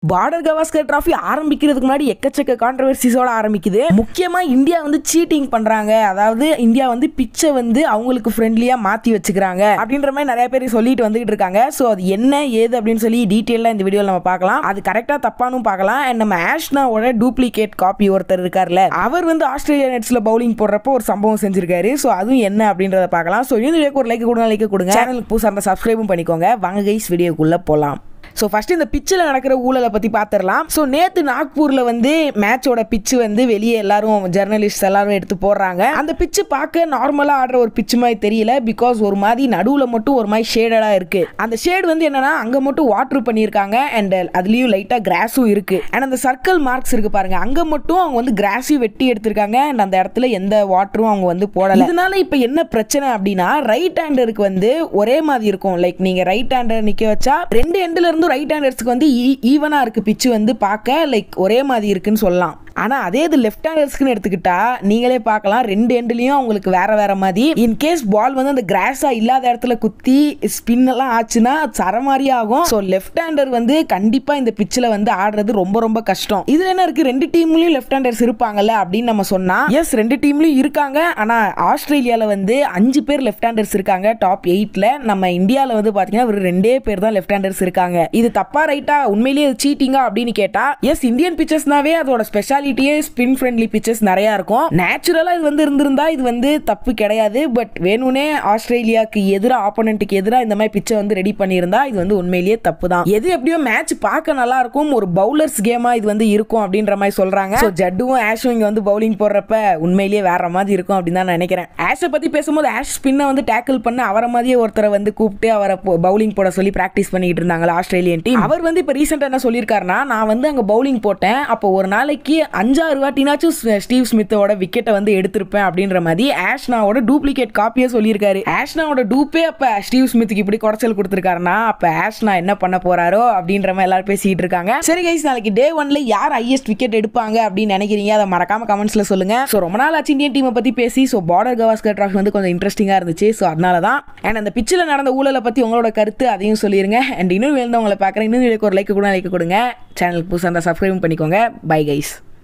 border Gavaskar trophy ஆரம்பிக்கிறதுக்கு முன்னாடி எக்கச்சக்க கான்ட்ரவர்சிஸோட ஆரம்பிக்குது முக்கியமா இந்தியா வந்து சீட்டிங் பண்றாங்க அதாவது இந்தியா வந்து பிச்சை வந்து அவங்களுக்கு ஃப்ரெண்ட்லியா மாத்தி வச்சுக்கிறாங்க அப்படின்ற மாதிரி நிறைய பேர் சொல்லிட்டு வந்துகிட்டு இருக்காங்க ஸோ அது என்ன ஏது அப்படின்னு சொல்லி டீட்டெயிலாக இந்த வீடியோவில் நம்ம பார்க்கலாம் அது கரெக்டாக தப்பானும் பார்க்கலாம் அண்ட் நம்ம ஆஷ்னாவோட டூப்ளிகேட் காப்பி ஒருத்தர் இருக்கார்ல அவர் வந்து ஆஸ்திரேலியா நெட்ஸ்ல பவுலிங் போடுறப்போ ஒரு சம்பவம் செஞ்சிருக்காரு ஸோ அதுவும் என்ன அப்படின்றத பார்க்கலாம் ஸோ இந்த வீடியோக்கு ஒரு லைக் கொடுங்க லைக் கொடுங்க சேனலுக்கு புதுசாக இருந்தால் சப்ஸ்கிரைபும் பண்ணிக்கோங்க வாங்க கைஸ் வீடியோக்குள்ள போகலாம் ஸோ ஃபர்ஸ்ட் இந்த பிச்சில் நடக்கிற ஊழலை பற்றி பார்த்துடலாம் ஸோ நேற்று நாக்பூரில் வந்து மேட்சோட பிச்சு வந்து வெளியே எல்லாரும் ஜெர்னலிஸ்ட் எல்லாரும் எடுத்து போடுறாங்க அந்த பிச்சு பார்க்க நார்மலாக ஆடுற ஒரு பிச்சு மாதிரி தெரியல பிகாஸ் ஒரு மாதிரி நடுவில் மட்டும் ஒரு மாதிரி ஷேடடாக இருக்குது அந்த ஷேடு வந்து என்னன்னா அங்கே மட்டும் வாட்டர் பண்ணியிருக்காங்க அண்ட் அதுலேயும் லைட்டாக கிராஸும் இருக்குது அண்ட் அந்த சர்க்கிள் மார்க்ஸ் இருக்குது பாருங்க அங்கே மட்டும் அவங்க வந்து கிராஸையும் வெட்டி எடுத்திருக்காங்க அண்ட் அந்த இடத்துல எந்த வாட்டரும் அவங்க வந்து போடலை இதனால இப்போ என்ன பிரச்சனை அப்படின்னா ரைட் ஹேண்டருக்கு வந்து ஒரே மாதிரி இருக்கும் லைக் நீங்கள் ரைட் ஹேண்டர் நிற்க வச்சா ரெண்டு எண்டில் இருந்து ரைட் ஹேண்டர்ஸ்க்கு வந்து ஈவனாக இருக்குது பிச்சு வந்து பார்க்க லைக் ஒரே மாதிரி இருக்குன்னு சொல்லலாம் ஆனால் அதே இது லெஃப்ட் ஹேண்டர்ஸ்க்குன்னு எடுத்துக்கிட்டா நீங்களே பார்க்கலாம் ரெண்டு எண்ட்லையும் அவங்களுக்கு வேற வேற மாதிரி இன் கேஸ் பால் வந்து அந்த கிராஸாக இல்லாத இடத்துல குத்தி ஸ்பின் எல்லாம் ஆச்சுன்னா சர மாதிரி ஆகும் ஸோ லெஃப்ட் ஹேண்டர் வந்து கண்டிப்பாக இந்த பிச்சில் வந்து ஆடுறது ரொம்ப ரொம்ப கஷ்டம் இதில் என்ன இருக்குது ரெண்டு டீம்லையும் லெஃப்ட் ஹேண்டர்ஸ் இருப்பாங்கல்ல அப்படின்னு நம்ம சொன்னால் எஸ் ரெண்டு டீம்லையும் இருக்காங்க ஆனால் ஆஸ்திரேலியாவில் வந்து அஞ்சு பேர் லெஃப்ட் ஹேண்டர்ஸ் இருக்காங்க டாப் எயிட்டில் நம்ம இந்தியாவில் வந்து பார்த்தீங்கன்னா ஒரு ரெண்டே பேர் தான் லெஃப்ட் ஹேண்டர்ஸ் இருக்காங்க இது தப்பா ரைட்டா உண்மையிலேயே சீட்டிங்கா அப்படின்னு கேட்டா எஸ் இந்தியன் பிச்சர்ஸ்னாவே அதோட ஸ்பெஷாலிட்டியே ஸ்பின் ஃப்ரெண்ட்லி பிச்சர்ஸ் நிறைய இருக்கும் நேச்சுரலா இது வந்து இருந்திருந்தா இது வந்து தப்பு கிடையாது பட் வேணும்னே ஆஸ்திரேலியாவுக்கு எதிராக ஆப்போனண்ட்டுக்கு எதிராக இந்த மாதிரி பிச்சை வந்து ரெடி பண்ணியிருந்தா இது வந்து உண்மையிலேயே தப்பு தான் எது எப்படியோ மேட்ச் பார்க்க நல்லா இருக்கும் ஒரு பவுலர்ஸ் கேமா இது வந்து இருக்கும் அப்படின்ற மாதிரி சொல்றாங்க ஸோ ஜட்டுவும் ஆஷும் இங்க வந்து பவுலிங் போடுறப்ப உண்மையிலேயே வேற மாதிரி இருக்கும் அப்படின்னு தான் நான் நினைக்கிறேன் ஆஷை பத்தி பேசும்போது ஆஷ் ஸ்பின்னை வந்து டேக்கிள் பண்ண அவரை மாதிரியே ஒருத்தரை வந்து கூப்பிட்டு அவரை பவுலிங் போட சொல்லி பிராக்டிஸ் பண்ணிட்டு இருந்தாங்களா ஆஸ்திரேலியன் டீம் அவர் வந்து இப்போ ரீசெண்டாக என்ன சொல்லியிருக்காருன்னா நான் வந்து அங்கே பவுலிங் போட்டேன் அப்போ ஒரு நாளைக்கு அஞ்சாறு வாட்டினாச்சும் ஸ்டீவ் ஸ்மித்தோட விக்கெட்டை வந்து எடுத்திருப்பேன் அப்படின்ற மாதிரி ஆஷ்னாவோட டூப்ளிகேட் காப்பியே சொல்லியிருக்காரு ஆஷ்னாவோட டூப்பே அப்போ ஸ்டீவ் ஸ்மித்துக்கு இப்படி குறைச்சல் கொடுத்துருக்காருன்னா அப்போ ஆஷ்னா என்ன பண்ண போறாரோ அப்படின்ற மாதிரி எல்லாரும் பேசிட்டு இருக்காங்க சரி கைஸ் நாளைக்கு டே ஒன்ல யார் ஹையஸ்ட் விக்கெட் எடுப்பாங்க அப்படின்னு நினைக்கிறீங்க அதை மறக்காம கமெண்ட்ஸ்ல சொல்லுங்க ஸோ ரொம்ப நாள் ஆச்சு இந்தியன் டீமை பத்தி பேசி ஸோ பார்டர் கவாஸ்கர் ட்ராஃபி வந்து கொஞ்சம் இன்ட்ரெஸ்டிங்காக இருந்துச்சு ஸோ அதனால தான் அண்ட் அந்த பிச்சில் நடந்த ஊழலை பற்றி உங்களோட கருத்து அதையும் சொல்லிருங்க அண்ட் இன்னும் வேணும் உங்களை பார்க்குறேன் இன்னும் ஒரு லைக் கூட லைக் கொடுங்க சேனலுக்கு புதுசாக இருந்தால் சப்ஸ்கிரைப் பண்ணிக்கோங்க பை கைஸ்